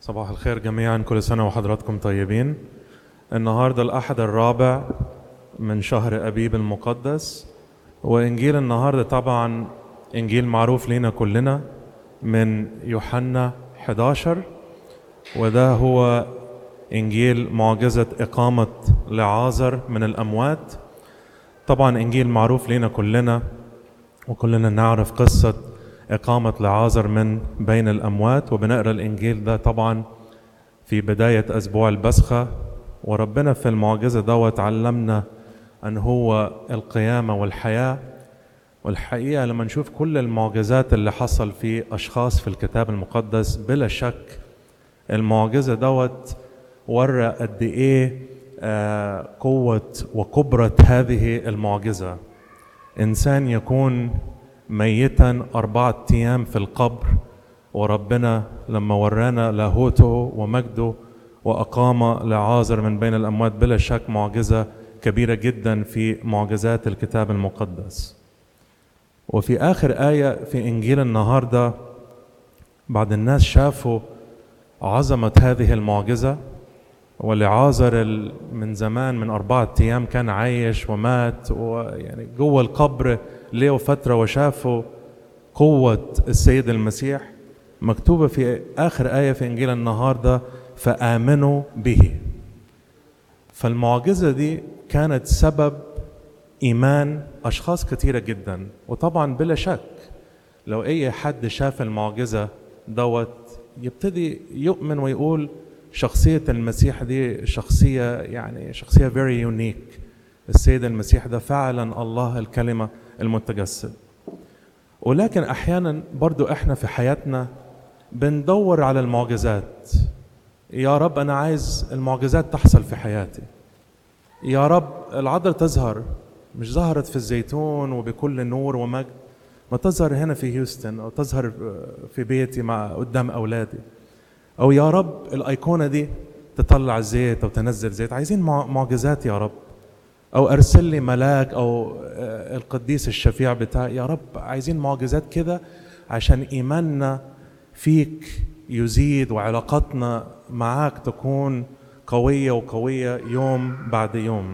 صباح الخير جميعا كل سنة وحضراتكم طيبين النهاردة الأحد الرابع من شهر أبيب المقدس وإنجيل النهاردة طبعا إنجيل معروف لنا كلنا من يوحنا 11 وده هو إنجيل معجزة إقامة لعازر من الأموات طبعا إنجيل معروف لنا كلنا وكلنا نعرف قصة إقامة لعازر من بين الأموات وبنقرأ الإنجيل ده طبعا في بداية أسبوع البسخة وربنا في المعجزة دوت علمنا أن هو القيامة والحياة والحقيقة لما نشوف كل المعجزات اللي حصل في أشخاص في الكتاب المقدس بلا شك المعجزة دوت ورى قد إيه آه، قوة وكبرة هذه المعجزة إنسان يكون ميتا أربعة أيام في القبر وربنا لما ورانا لاهوته ومجده وأقام لعازر من بين الأموات بلا شك معجزة كبيرة جدا في معجزات الكتاب المقدس وفي آخر آية في إنجيل النهاردة بعد الناس شافوا عظمة هذه المعجزة ولعازر ال- من زمان من أربعة أيام كان عايش ومات ويعني جوه القبر ليه فترة وشافوا قوة السيد المسيح مكتوبة في آخر آية في إنجيل النهاردة فآمنوا به فالمعجزة دي كانت سبب إيمان أشخاص كثيرة جدا وطبعا بلا شك لو أي حد شاف المعجزة دوت يبتدي يؤمن ويقول شخصية المسيح دي شخصية يعني شخصية very unique السيد المسيح ده فعلا الله الكلمة المتجسد ولكن أحيانا برضو إحنا في حياتنا بندور على المعجزات يا رب أنا عايز المعجزات تحصل في حياتي يا رب العذراء تظهر مش ظهرت في الزيتون وبكل نور ومجد ما تظهر هنا في هيوستن او تظهر في بيتي مع قدام اولادي او يا رب الايقونه دي تطلع زيت او تنزل زيت عايزين مع- معجزات يا رب او ارسل لي ملاك او آه، القديس الشفيع بتاعي يا رب عايزين معجزات كده عشان ايماننا فيك يزيد وعلاقتنا معاك تكون قويه وقويه يوم بعد يوم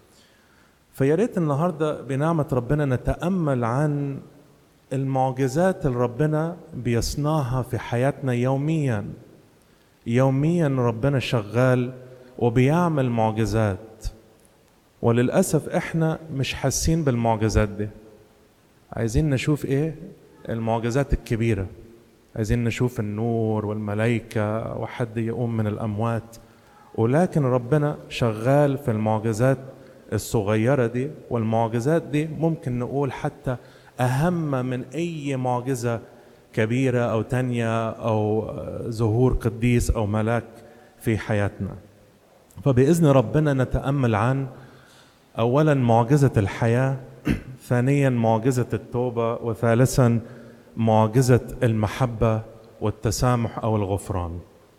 فيا ريت النهارده بنعمه ربنا نتامل عن المعجزات اللي ربنا بيصنعها في حياتنا يوميا يوميا ربنا شغال وبيعمل معجزات وللاسف احنا مش حاسين بالمعجزات دي عايزين نشوف ايه المعجزات الكبيره عايزين نشوف النور والملائكه وحد يقوم من الاموات ولكن ربنا شغال في المعجزات الصغيره دي والمعجزات دي ممكن نقول حتى اهم من اي معجزه كبيره او تانية او آه، ظهور قديس او ملاك في حياتنا فباذن ربنا نتامل عن اولا معجزه الحياه ثانيا معجزه التوبه وثالثا معجزه المحبه والتسامح او الغفران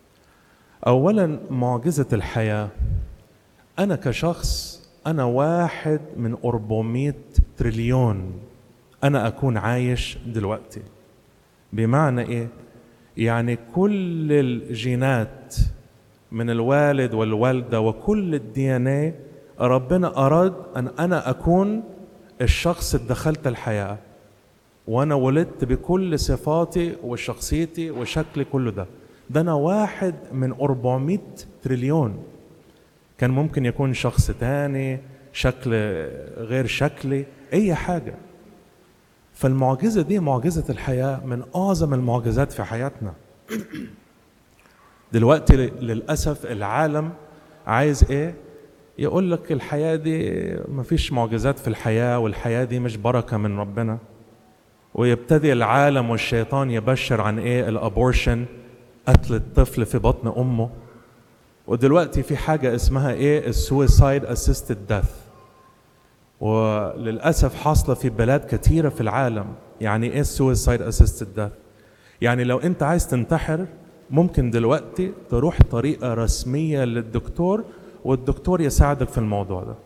اولا معجزه الحياه انا كشخص انا واحد من 400 تريليون انا اكون عايش دلوقتي بمعنى ايه يعني كل الجينات من الوالد والوالده وكل الدي ان ايه ربنا اراد ان انا اكون الشخص اللي دخلت الحياه وانا ولدت بكل صفاتي وشخصيتي وشكلي كله ده ده انا واحد من 400 تريليون كان ممكن يكون شخص تاني شكل غير شكلي اي حاجه فالمعجزه دي معجزه الحياه من اعظم المعجزات في حياتنا دلوقتي للاسف العالم عايز ايه يقول لك الحياه دي مفيش معجزات في الحياه والحياه دي مش بركه من ربنا ويبتدي العالم والشيطان يبشر عن ايه الابورشن قتل الطفل في بطن امه ودلوقتي في حاجه اسمها ايه السويسايد اسيستد ديث وللاسف حاصله في بلاد كثيره في العالم يعني ايه السويسايد اسيستد ديث يعني لو انت عايز تنتحر ممكن دلوقتي تروح طريقه رسميه للدكتور والدكتور يساعدك في الموضوع ده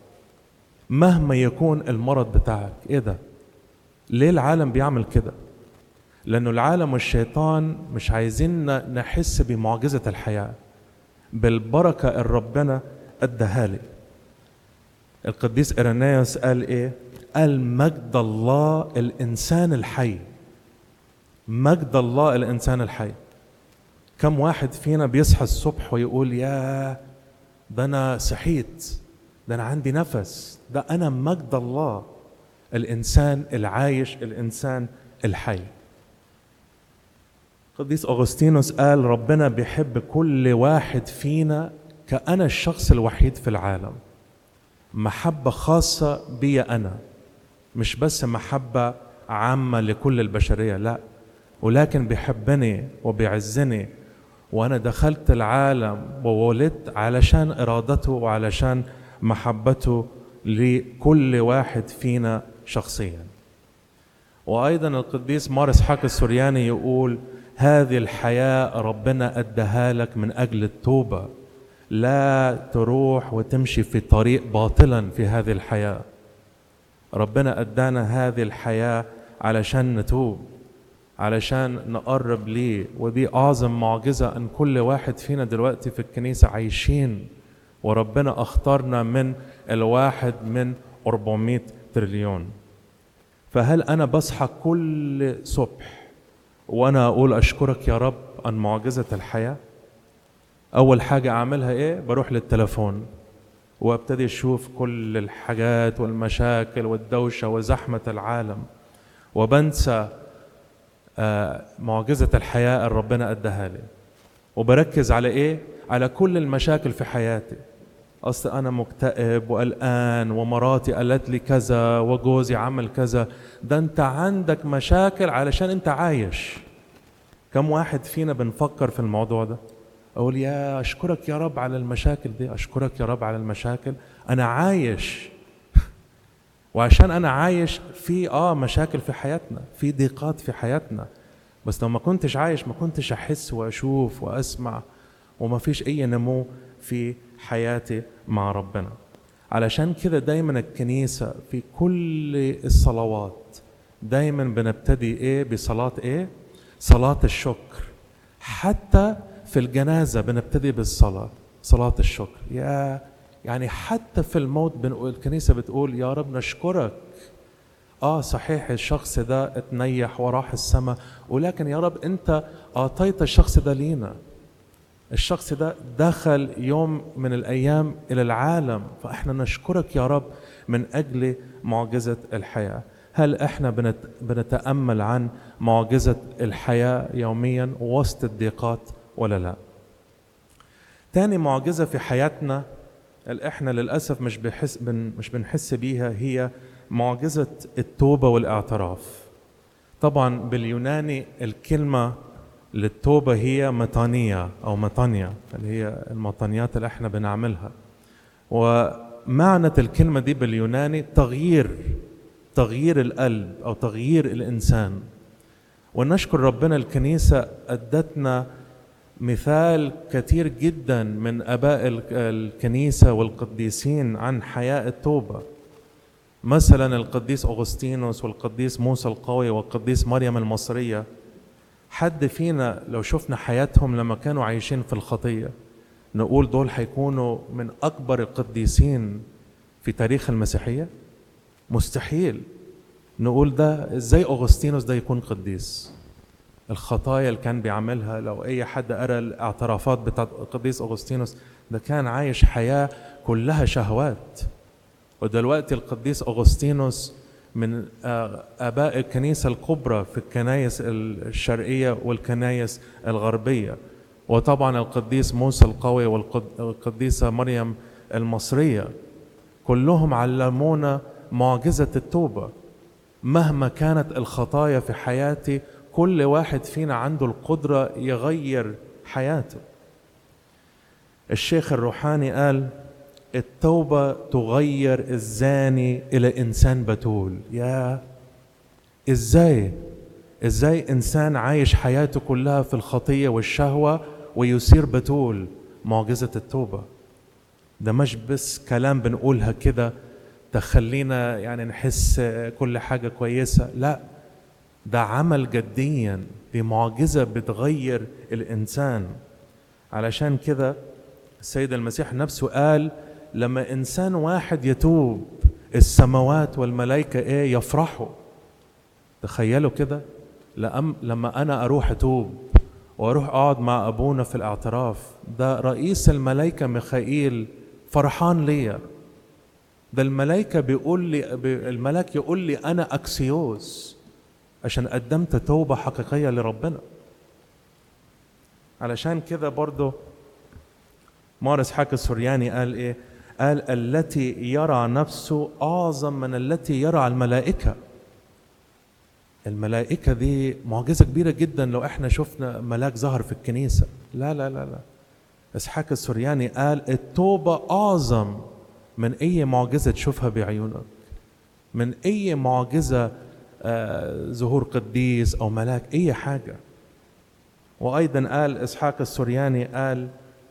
مهما يكون المرض بتاعك ايه ده ليه العالم بيعمل كده لأنه العالم والشيطان مش عايزين نحس بمعجزة الحياة بالبركة اللي ربنا اداها لي القديس إيرانيوس قال إيه؟ قال مجد الله الإنسان الحي مجد الله الإنسان الحي كم واحد فينا بيصحى الصبح ويقول يا ده أنا صحيت ده أنا عندي نفس ده أنا مجد الله الإنسان العايش الإنسان الحي قديس أغسطينوس قال ربنا بيحب كل واحد فينا كأنا الشخص الوحيد في العالم محبة خاصة بي أنا مش بس محبة عامة لكل البشرية لا ولكن بيحبني وبيعزني وأنا دخلت العالم وولدت علشان إرادته وعلشان محبته لكل واحد فينا شخصيا وأيضا القديس مارس حق السورياني يقول هذه الحياة ربنا أدها لك من أجل التوبة لا تروح وتمشي في طريق باطلا في هذه الحياة ربنا أدانا هذه الحياة علشان نتوب علشان نقرب ليه ودي أعظم معجزة أن كل واحد فينا دلوقتي في الكنيسة عايشين وربنا أختارنا من الواحد من 400 تريليون فهل أنا بصحى كل صبح وأنا أقول أشكرك يا رب عن معجزة الحياة أول حاجة أعملها إيه بروح للتلفون وابتدي اشوف كل الحاجات والمشاكل والدوشه وزحمه العالم وبنسى آه، معجزه الحياه اللي ربنا اداها لي وبركز على ايه على كل المشاكل في حياتي اصل انا مكتئب وقلقان ومراتي قالت لي كذا وجوزي عمل كذا ده انت عندك مشاكل علشان انت عايش كم واحد فينا بنفكر في الموضوع ده اقول يا اشكرك يا رب على المشاكل دي اشكرك يا رب على المشاكل انا عايش وعشان انا عايش في اه مشاكل في حياتنا في ضيقات في حياتنا بس لو ما كنتش عايش ما كنتش احس واشوف واسمع وما فيش اي نمو في حياتي مع ربنا علشان كده دايما الكنيسة في كل الصلوات دايما بنبتدي ايه بصلاة ايه صلاة الشكر حتى في الجنازة بنبتدي بالصلاة صلاة الشكر يا يعني حتى في الموت بنقول الكنيسة بتقول يا رب نشكرك اه صحيح الشخص ده اتنيح وراح السماء ولكن يا رب انت اعطيت الشخص ده لينا الشخص ده دخل يوم من الايام الى العالم فاحنا نشكرك يا رب من اجل معجزه الحياه هل احنا بنت بنتامل عن معجزه الحياه يوميا وسط الضيقات ولا لا تاني معجزة في حياتنا اللي احنا للأسف مش بحس بن مش بنحس بيها هي معجزة التوبة والاعتراف طبعا باليوناني الكلمة للتوبة هي مطانية أو مطانية اللي هي المطانيات اللي احنا بنعملها ومعنى الكلمة دي باليوناني تغيير تغيير القلب أو تغيير الإنسان ونشكر ربنا الكنيسة أدتنا مثال كثير جدا من اباء الكنيسه والقديسين عن حياه التوبه مثلا القديس اغسطينوس والقديس موسى القوي والقديس مريم المصريه حد فينا لو شفنا حياتهم لما كانوا عايشين في الخطيه نقول دول هيكونوا من اكبر القديسين في تاريخ المسيحيه مستحيل نقول ده ازاي اغسطينوس ده يكون قديس الخطايا اللي كان بيعملها لو اي حد قرا الاعترافات بتاعت القديس اغسطينوس ده كان عايش حياه كلها شهوات ودلوقتي القديس اغسطينوس من اباء الكنيسه الكبرى في الكنايس الشرقيه والكنايس الغربيه وطبعا القديس موسى القوي والقديسه مريم المصريه كلهم علمونا معجزه التوبه مهما كانت الخطايا في حياتي كل واحد فينا عنده القدرة يغير حياته الشيخ الروحاني قال التوبة تغير الزاني إلى إنسان بتول يا إزاي إزاي إنسان عايش حياته كلها في الخطية والشهوة ويصير بتول معجزة التوبة ده مش بس كلام بنقولها كده تخلينا يعني نحس كل حاجة كويسة لا ده عمل جديا دي معجزة بتغير الإنسان علشان كده السيد المسيح نفسه قال لما إنسان واحد يتوب السماوات والملائكة إيه يفرحوا تخيلوا كده لأم لما أنا أروح أتوب وأروح أقعد مع أبونا في الاعتراف ده رئيس الملائكة ميخائيل فرحان ليا ده الملائكة بيقول لي الملاك يقول لي أنا أكسيوس عشان قدمت توبة حقيقية لربنا علشان كده برضه مارس حاك السورياني قال إيه قال التي يرى نفسه أعظم من التي يرى الملائكة الملائكة دي معجزة كبيرة جدا لو احنا شفنا ملاك ظهر في الكنيسة لا لا لا لا اسحاق السورياني قال التوبة أعظم من أي معجزة تشوفها بعيونك من أي معجزة آه ظهور قديس أو ملاك أي حاجة وأيضا قال إسحاق السورياني قال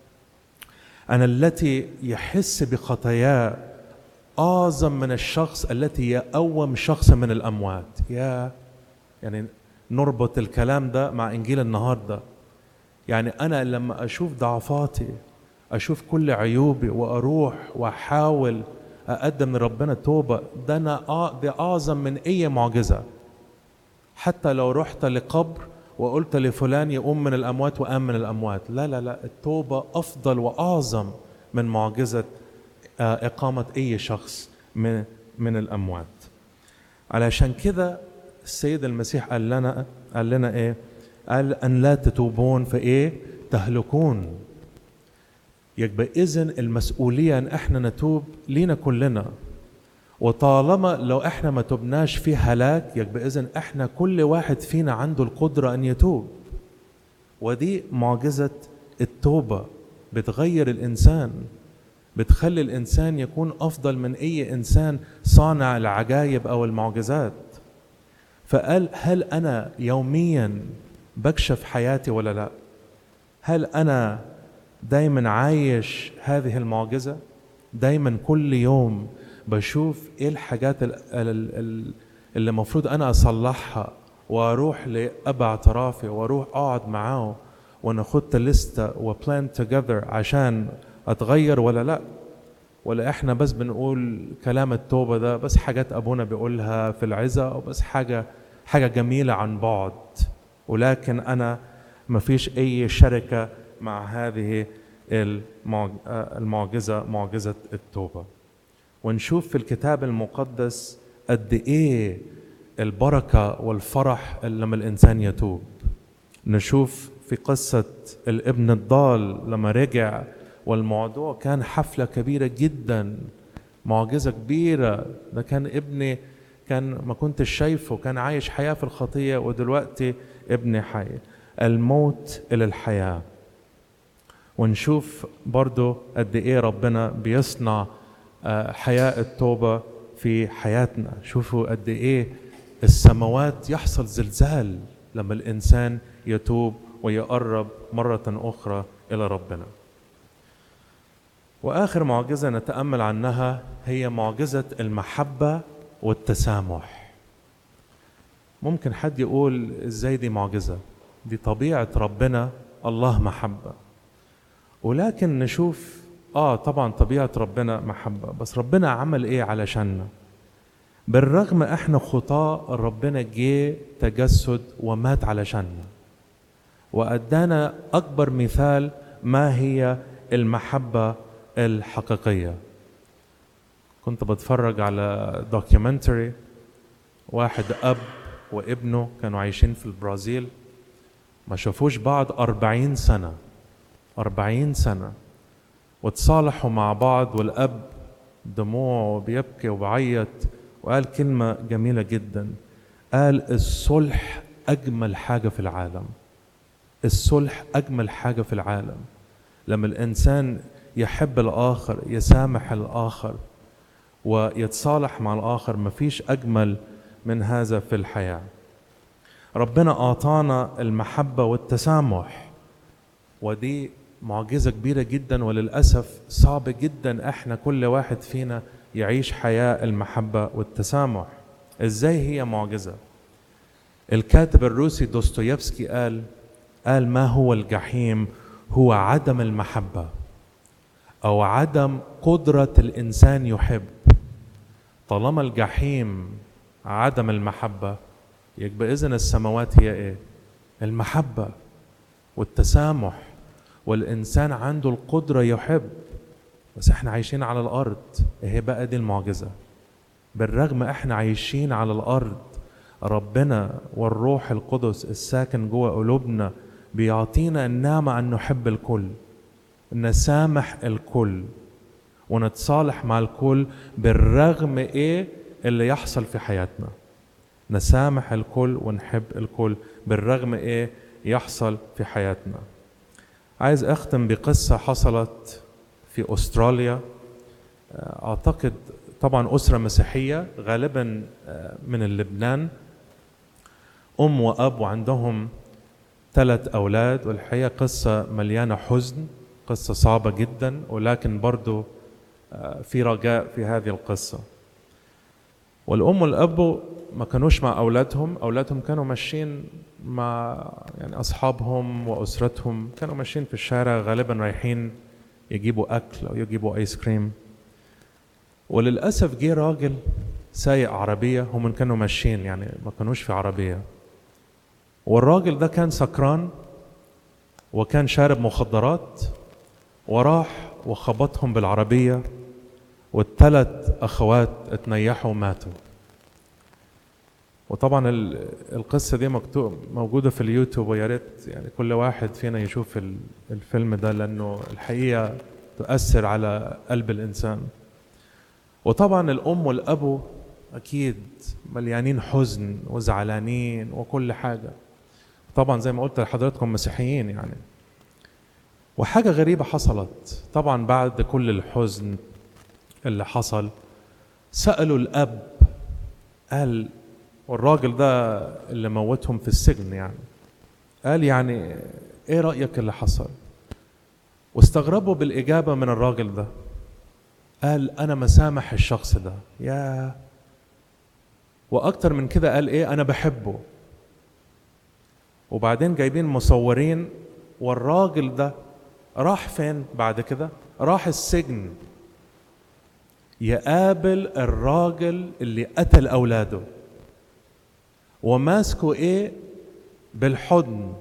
أنا التي يحس بخطاياه أعظم من الشخص التي يقوم شخص من الأموات يا يعني نربط الكلام ده مع إنجيل النهاردة يعني أنا لما أشوف ضعفاتي أشوف كل عيوبي وأروح وأحاول أقدم لربنا توبة ده أنا ده أعظم من أي معجزة حتى لو رحت لقبر وقلت لفلان يقوم من الأموات وقام من الأموات لا لا لا التوبة أفضل وأعظم من معجزة إقامة أي شخص من من الأموات علشان كده السيد المسيح قال لنا قال لنا إيه؟ قال أن لا تتوبون فإيه؟ تهلكون يبقى إذن المسؤولية أن إحنا نتوب لينا كلنا وطالما لو إحنا ما تبناش في هلاك يبقى إذن إحنا كل واحد فينا عنده القدرة أن يتوب ودي معجزة التوبة بتغير الإنسان بتخلي الإنسان يكون أفضل من أي إنسان صانع العجائب أو المعجزات فقال هل أنا يوميا بكشف حياتي ولا لا هل أنا دايما عايش هذه المعجزة دايما كل يوم بشوف ايه الحاجات اللي المفروض انا اصلحها واروح لاب اعترافي واروح اقعد معاه وناخد لستة وبلان توجذر عشان اتغير ولا لا ولا احنا بس بنقول كلام التوبه ده بس حاجات ابونا بيقولها في العزة او بس حاجه حاجه جميله عن بعد ولكن انا ما فيش اي شركه مع هذه المعجزه معجزه التوبه ونشوف في الكتاب المقدس قد ايه البركه والفرح لما الانسان يتوب نشوف في قصه الابن الضال لما رجع والموضوع كان حفله كبيره جدا معجزه كبيره ده كان ابني كان ما كنتش شايفه كان عايش حياه في الخطيه ودلوقتي ابني حي الموت الى الحياه ونشوف برضو قد ايه ربنا بيصنع حياة التوبة في حياتنا شوفوا قد ايه السماوات يحصل زلزال لما الانسان يتوب ويقرب مرة اخرى الى ربنا واخر معجزة نتأمل عنها هي معجزة المحبة والتسامح ممكن حد يقول ازاي دي معجزة دي طبيعة ربنا الله محبة ولكن نشوف اه طبعا طبيعه ربنا محبه بس ربنا عمل ايه علشاننا بالرغم احنا خطاة ربنا جه تجسد ومات علشاننا وادانا اكبر مثال ما هي المحبه الحقيقيه كنت بتفرج على دوكيومنتري واحد اب وابنه كانوا عايشين في البرازيل ما شافوش بعض أربعين سنة أربعين سنة وتصالحوا مع بعض والأب دموعه بيبكي وبعيط وقال كلمة جميلة جدا قال الصلح أجمل حاجة في العالم الصلح أجمل حاجة في العالم لما الإنسان يحب الآخر يسامح الآخر ويتصالح مع الآخر مفيش أجمل من هذا في الحياة ربنا أعطانا المحبة والتسامح ودي معجزة كبيرة جدا وللأسف صعب جدا احنا كل واحد فينا يعيش حياة المحبة والتسامح ازاي هي معجزة الكاتب الروسي دوستويفسكي قال قال ما هو الجحيم هو عدم المحبة أو عدم قدرة الإنسان يحب طالما الجحيم عدم المحبة يبقى إذن السماوات هي إيه؟ المحبة والتسامح والإنسان عنده القدرة يحب بس إحنا عايشين على الأرض إيه بقى دي المعجزة بالرغم إحنا عايشين على الأرض ربنا والروح القدس الساكن جوه قلوبنا بيعطينا النعمة أن نحب الكل نسامح الكل ونتصالح مع الكل بالرغم إيه اللي يحصل في حياتنا نسامح الكل ونحب الكل بالرغم إيه يحصل في حياتنا عايز أختم بقصة حصلت في أستراليا أعتقد طبعا أسرة مسيحية غالبا من لبنان أم وأب وعندهم ثلاث أولاد والحقيقة قصة مليانة حزن قصة صعبة جدا ولكن برضو في رجاء في هذه القصة والأم والأب ما كانوش مع أولادهم أولادهم كانوا ماشيين مع يعني أصحابهم وأسرتهم كانوا ماشيين في الشارع غالبا رايحين يجيبوا أكل أو يجيبوا آيس كريم وللأسف جه راجل سايق عربية هم كانوا ماشيين يعني ما كانوش في عربية والراجل ده كان سكران وكان شارب مخدرات وراح وخبطهم بالعربية والثلاث أخوات اتنيحوا وماتوا وطبعا القصة دي مكتوب موجودة في اليوتيوب ويا ريت يعني كل واحد فينا يشوف الفيلم ده لأنه الحقيقة تؤثر على قلب الإنسان وطبعا الأم والأبو أكيد مليانين حزن وزعلانين وكل حاجة طبعا زي ما قلت لحضراتكم مسيحيين يعني وحاجة غريبة حصلت طبعا بعد كل الحزن اللي حصل سألوا الأب قال والراجل ده اللي موتهم في السجن يعني قال يعني ايه رأيك اللي حصل واستغربوا بالإجابة من الراجل ده قال أنا مسامح الشخص ده يا وأكتر من كده قال إيه أنا بحبه وبعدين جايبين مصورين والراجل ده راح فين بعد كده راح السجن يقابل الراجل اللي قتل أولاده وماسكه إيه بالحضن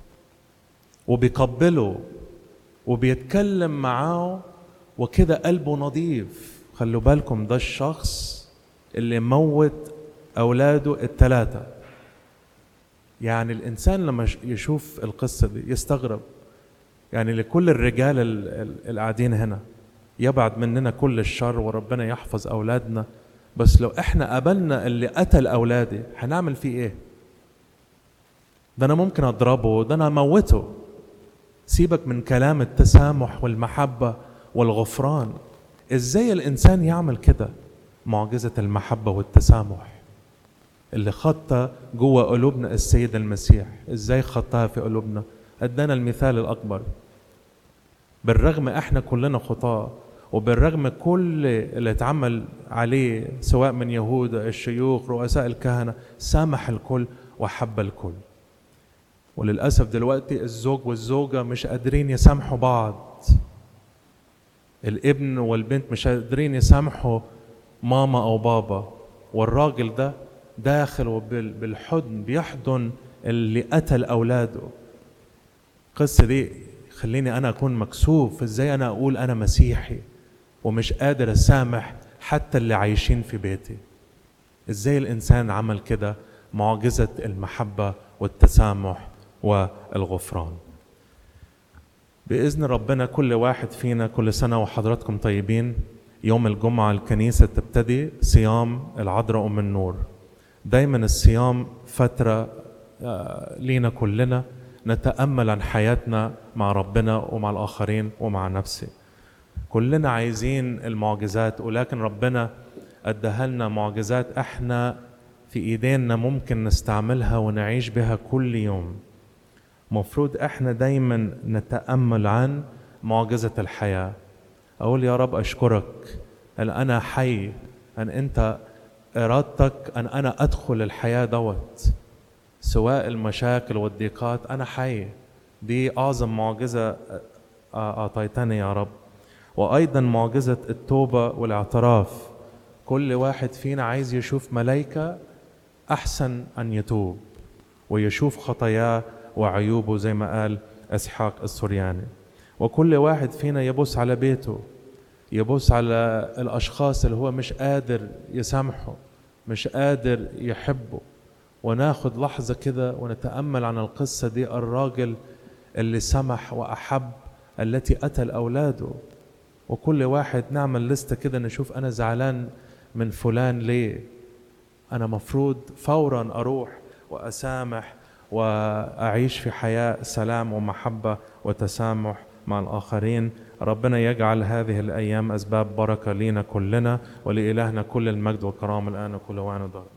وبيقبله وبيتكلم معاه وكده قلبه نظيف خلوا بالكم ده الشخص اللي موت أولاده الثلاثة يعني الإنسان لما يشوف القصة دي يستغرب يعني لكل الرجال اللي قاعدين هنا يبعد مننا كل الشر وربنا يحفظ أولادنا بس لو احنا قابلنا اللي قتل أولادي هنعمل فيه إيه؟ ده أنا ممكن أضربه ده أنا أموته سيبك من كلام التسامح والمحبة والغفران ازاي الانسان يعمل كده معجزه المحبه والتسامح اللي خطها جوه قلوبنا السيد المسيح ازاي خطها في قلوبنا ادانا المثال الاكبر بالرغم احنا كلنا خطاه وبالرغم كل اللي اتعمل عليه سواء من يهود الشيوخ رؤساء الكهنه سامح الكل وحب الكل وللاسف دلوقتي الزوج والزوجه مش قادرين يسامحوا بعض الابن والبنت مش قادرين يسامحوا ماما او بابا والراجل ده داخل بالحضن بيحضن اللي قتل اولاده القصه دي خليني انا اكون مكسوف ازاي انا اقول انا مسيحي ومش قادر اسامح حتى اللي عايشين في بيتي ازاي الانسان عمل كده معجزه المحبه والتسامح والغفران بإذن ربنا كل واحد فينا كل سنة وحضراتكم طيبين يوم الجمعة الكنيسة تبتدي صيام العذراء أم النور دايما الصيام فترة لينا كلنا نتأمل عن حياتنا مع ربنا ومع الآخرين ومع نفسي كلنا عايزين المعجزات ولكن ربنا أدها لنا معجزات احنا في ايدينا ممكن نستعملها ونعيش بها كل يوم مفروض احنا دايما نتامل عن معجزه الحياه اقول يا رب اشكرك ان انا حي ان انت ارادتك ان انا ادخل الحياه دوت سواء المشاكل والضيقات أنا حي دي أعظم معجزة أعطيتني يا رب وأيضا معجزة التوبة والاعتراف كل واحد فينا عايز يشوف ملايكة أحسن أن يتوب ويشوف خطاياه وعيوبه زي ما قال إسحاق السورياني وكل واحد فينا يبص على بيته يبص على الأشخاص اللي هو مش قادر يسامحه مش قادر يحبه وناخد لحظة كده ونتأمل عن القصة دي الراجل اللي سمح وأحب التي قتل أولاده وكل واحد نعمل لستة كده نشوف أنا زعلان من فلان ليه أنا مفروض فورا أروح وأسامح وأعيش في حياة سلام ومحبة وتسامح مع الآخرين ربنا يجعل هذه الأيام أسباب بركة لينا كلنا ولإلهنا كل المجد والكرامة الآن وكل وعن ودار